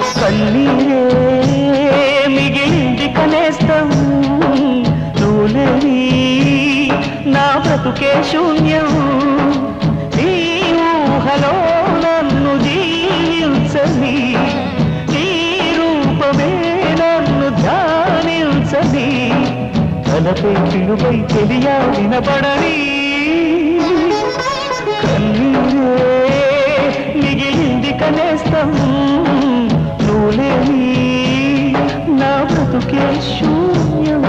కన్నీరే మిగిలింది కనేస్తం నువ్వు లేని నా బ్రతుకే శూన్యం ఈ ఊహలో నన్ను జీవించని నీ రూపమే నన్ను ధ్యానించని తలపై పిలువై తెలియా వినపడని కన్నీరే మిగిలింది కనేస్తం నువ్వు లేని నా బ్రతుకే శూన్యం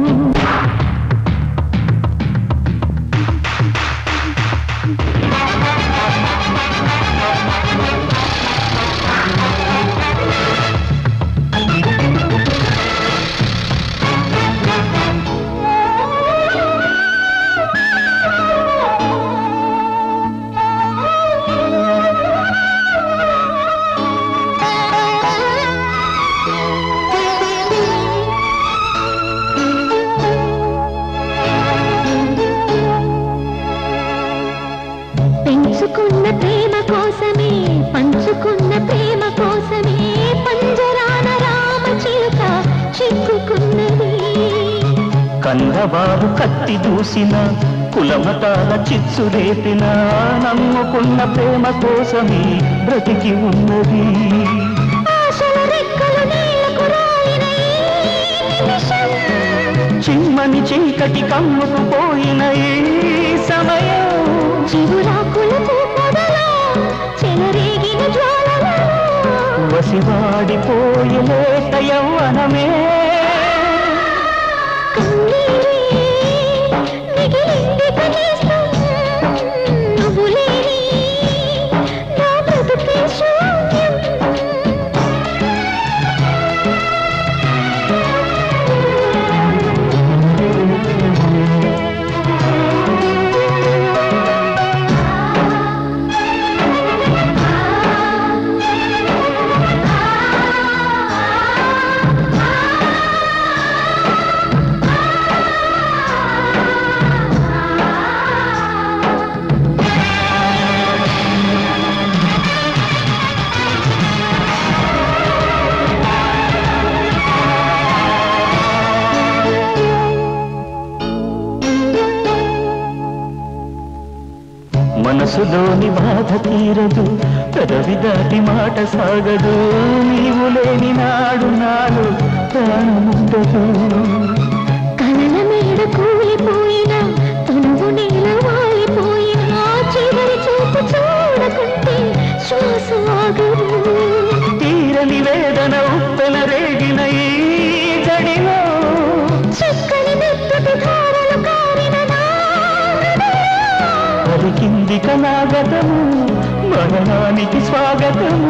పెంచుకున్న ప్రేమ కోసమే పంచుకున్న ప్రేమ కోసమే పంజరాన రామ చిలుక చిక్కుకున్నది కన్నవారు కత్తి దూసిన కులమతాల చిచ్చు రేపిన నమ్ముకున్న ప్రేమ కోసమే బ్రతికి ఉన్నది ఆశల రెక్కలు నీళ్లకు రాలిన ఈ నిమిషం చిమ్మని చీకటి కమ్ముకు పోయిన ఈ సమయం చిగురాకులకు పొదలో చెలరేగిన జ్వాలలో వసివాడిపోయి లేత యవ్వనమే కన్నీరే మిగిలింది కనీసం నువ్వు లేని నా బ్రతుకే శూన్యం మనసులోని బాధ తీరదు పెదవి దాటి మాట సాగదు నీవు లేని నాడు నాడు ప్రాణముండదు కలల మేడ కూలిపోయిన తనువు నేల వాలిపోయిన చివరి చూపు చూడకుంటే శ్వాస ఆగదు తీరని వేదన ఉప్పెన రేగిన ఈ జడిలో చిక్కని మెత్తటి ధారలు కారిన నా హృదయం. పలికింది కనాగతము మరణానికి స్వాగతము